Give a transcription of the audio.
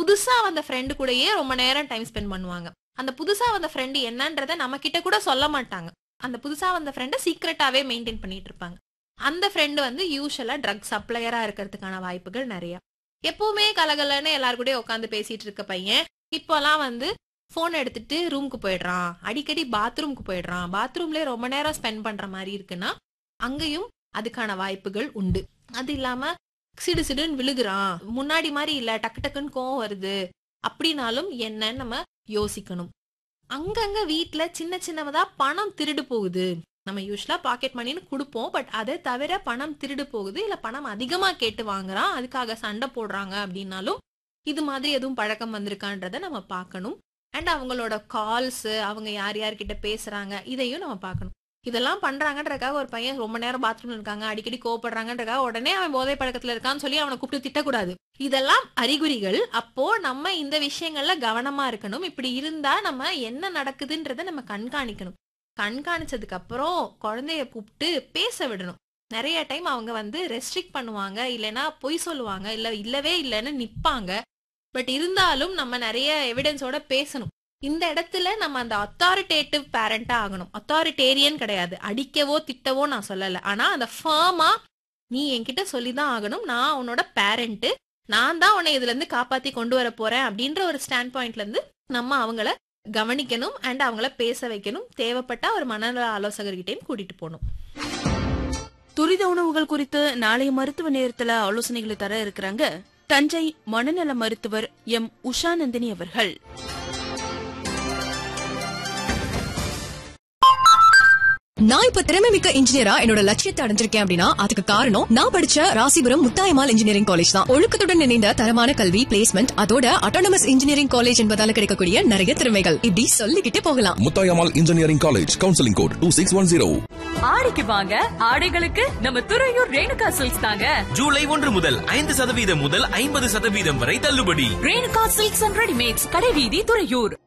புதுசா வந்த ஃப்ரெண்டு கூடயே ரொம்ப நேரம் டைம் ஸ்பெண்ட் பண்ணுவாங்க அந்த புதுசா வந்த ஃப்ரெண்டு என்னன்றத நம்ம கிட்ட கூட சொல்ல மாட்டாங்க அந்த புதுசா வந்த ஃப்ரெண்டை சீக்ரெட்டாவே மெயின்டைன் பண்ணிட்டு இருப்பாங்க அந்த ஃப்ரெண்டு வந்து யூஸ்வலா ட்ரக் சப்ளையரா இருக்கிறதுக்கான வாய்ப்புகள் நிறைய எப்பவுமே கலகலன்னு எல்லாரு கூடயும் உட்காந்து பேசிட்டு இருக்க பையன் இப்போலாம் வந்து ஃபோன் எடுத்துட்டு ரூமுக்கு போயிடுறான் அடிக்கடி பாத்ரூம்க்கு போயிடுறான் பாத்ரூம்லயே ரொம்ப நேரம் ஸ்பெண்ட் பண்ற மாதிரி இருக்குன்னா அங்கேயும் அதுக்கான வாய்ப்புகள் உண்டு அது இல்லாம சிடு சிடுன்னு விழுகுறான் முன்னாடி மாதிரி இல்ல டக்கு டக்குன்னு கோவம் வருது அப்படின்னாலும் என்னன்னு நம்ம யோசிக்கணும் அங்கங்க வீட்ல சின்ன சின்னதா பணம் திருடு போகுது நம்ம யூஸ்வலா பாக்கெட் மணின்னு கொடுப்போம் பட் அதை தவிர பணம் திருடு போகுது இல்ல பணம் அதிகமா கேட்டு வாங்குறான் அதுக்காக சண்டை போடுறாங்க அப்படின்னாலும் இது மாதிரி எதுவும் பழக்கம் வந்திருக்கான்றத நம்ம பார்க்கணும் அண்ட் அவங்களோட கால்ஸ் அவங்க யார் யார்கிட்ட பேசுறாங்க இதையும் நம்ம பார்க்கணும் இதெல்லாம் பண்றாங்கன்றக்காக ஒரு பையன் ரொம்ப நேரம் பாத்ரூம்ல இருக்காங்க அடிக்கடி கோவப்படுறாங்கன்றக்காக உடனே அவன் போதை பழக்கத்துல இருக்கான்னு சொல்லி அவனை கூப்பிட்டு திட்டக்கூடாது இதெல்லாம் அறிகுறிகள் அப்போ நம்ம இந்த விஷயங்கள்ல கவனமா இருக்கணும் இப்படி இருந்தா நம்ம என்ன நடக்குதுன்றத நம்ம கண்காணிக்கணும் கண்காணிச்சதுக்கு அப்புறம் குழந்தைய கூப்பிட்டு பேச விடணும் நிறைய டைம் அவங்க வந்து ரெஸ்ட்ரிக்ட் பண்ணுவாங்க இல்லைன்னா பொய் சொல்லுவாங்க இல்ல இல்லவே இல்லைன்னு நிப்பாங்க பட் இருந்தாலும் நம்ம நிறைய எவிடன்ஸோட பேசணும் இந்த இடத்துல நம்ம அந்த அத்தாரிட்டேட்டிவ் பேரண்டா ஆகணும் அத்தாரிட்டேரியன் கிடையாது அடிக்கவோ திட்டவோ நான் சொல்லல ஆனா அந்த ஃபர்மா நீ என்கிட்ட சொல்லிதான் ஆகணும் நான் உன்னோட பேரண்ட் நான் தான் உன்னை இதுல இருந்து காப்பாத்தி கொண்டு வர போறேன் அப்படின்ற ஒரு ஸ்டாண்ட் பாயிண்ட்ல இருந்து நம்ம அவங்கள கவனிக்கணும் அண்ட் அவங்கள பேச வைக்கணும் தேவைப்பட்டா ஒரு மனநல ஆலோசகர்கிட்டயும் கூட்டிட்டு போகணும் துரித உணவுகள் குறித்து நாளைய மருத்துவ நேரத்துல ஆலோசனைகளை தர இருக்கிறாங்க தஞ்சை மனநல மருத்துவர் எம் உஷா நந்தினி அவர்கள் நான் இப்ப திறமை மிக்க இன்ஜினியரா என்னோட லட்சியத்தை அடைஞ்சிருக்கேன் அப்படின்னா அதுக்கு காரணம் நான் படிச்ச ராசிபுரம் முத்தாயமால் இன்ஜினியரிங் காலேஜ் தான் ஒழுக்கத்துடன் இணைந்த தரமான கல்வி பிளேஸ்மெண்ட் அதோட அட்டானமஸ் இன்ஜினியரிங் காலேஜ் என்பதால கிடைக்கக்கூடிய நிறைய திறமைகள் இப்படி சொல்லிக்கிட்டே போகலாம் Muthayammal engineering college counselling code two six one zero ஆடிக்கு வாங்க ஆடைகளுக்கு நம்ம துறையூர் ரேணுகா சில்க்ஸ் தாங்க ஜூலை ஒன்று முதல் ஐந்து சதவீதம் முதல் ஐம்பது சதவீதம் வரை தள்ளுபடி ரேணுகா சில்க்ஸ் அண்ட் ரெடிமேட்ஸ் கடைவீதி துறையூர்